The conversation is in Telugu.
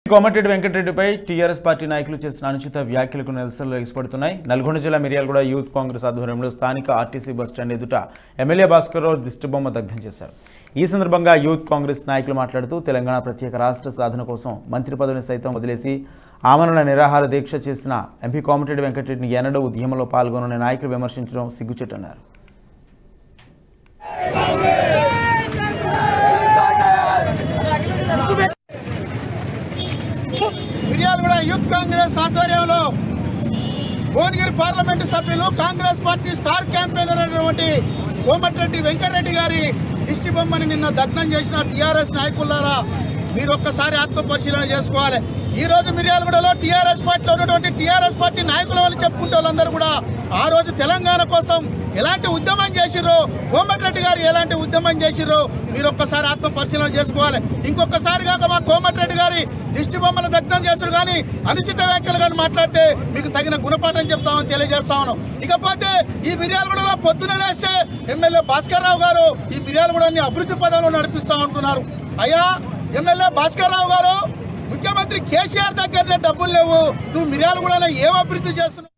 కోమటిరెడ్డి వెంకటరెడ్డిపై టీఆర్ఎస్ పార్టీ నాయకులు చేసిన అనుచిత వ్యాఖ్యలకు నిరసనలు ఎగిసిపడుతున్నాయి నల్గొండ జిల్లా మిర్యాలగూడ యూత్ కాంగ్రెస్ ఆధ్వర్యంలో స్థానిక ఆర్టీసీ బస్టాండ్ ఎదుట ఎమ్మెల్యే భాస్కర్రావు దిష్టిబొమ్మ దగ్ధం చేశారు ఈ సందర్భంగా యూత్ కాంగ్రెస్ నాయకులు మాట్లాడుతూ తెలంగాణ ప్రత్యేక రాష్ట్ర సాధన కోసం మంత్రి పదవిని సైతం వదిలేసి ఆమరణ నిరాహార దీక్ష చేసిన ఎంపీ కోమటిరెడ్డి వెంకటరెడ్డిని ఎన్నడూ ఉద్యమంలో పాల్గొనని నాయకులు విమర్శించడం సిగ్గుచెట్టన్నారు మిర్యాలగూడ యూత్ కాంగ్రెస్ ఆధ్వర్యంలో భువనగిరి పార్లమెంటు సభ్యులు కాంగ్రెస్ పార్టీ స్టార్ క్యాంపెయినర్ అయినటువంటి కోమటిరెడ్డి వెంకటరెడ్డి గారి దిష్టి బొమ్మని నిన్న దగ్నం చేసిన టీఆర్ఎస్ నాయకులారా మీరు ఒక్కసారి ఆత్మ పరిశీలన చేసుకోవాలి ఈ రోజు మిర్యాలగూడలో టీఆర్ఎస్ పార్టీలో ఉన్నటువంటి టీఆర్ఎస్ పార్టీ నాయకుల వాళ్ళు చెప్పుకుంటే వాళ్ళందరూ కూడా ఆ రోజు తెలంగాణ కోసం ఎలాంటి ఉద్యమం చేసిర్రో కోమటిరెడ్డి గారు ఎలాంటి ఉద్యమం చేసిర్రో మీరు ఒక్కసారి ఆత్మ పరిశీలన చేసుకోవాలి ఇంకొకసారి కాక మా కోమటిరెడ్డి గారి దిష్టి బొమ్మల దగ్ధం చేస్తుడు కానీ అనుచిత వ్యాఖ్యలు కానీ మాట్లాడితే మీకు తగిన గుణపాఠం చెప్తామని తెలియజేస్తా ఉన్నాం ఇకపోతే ఈ మిర్యాలగూడలో పొద్దున లేస్తే ఎమ్మెల్యే భాస్కర్ రావు గారు ఈ మిర్యాలగూడని అభివృద్ధి పదంలో నడిపిస్తా ఉంటున్నారు అయ్యా ఎమ్మెల్యే భాస్కర్ రావు గారు ముఖ్యమంత్రి కేసీఆర్ దగ్గరనే డబ్బులు లేవు నువ్వు మిర్యాలగూడలో ఏం అభివృద్ధి చేస్తున్నావు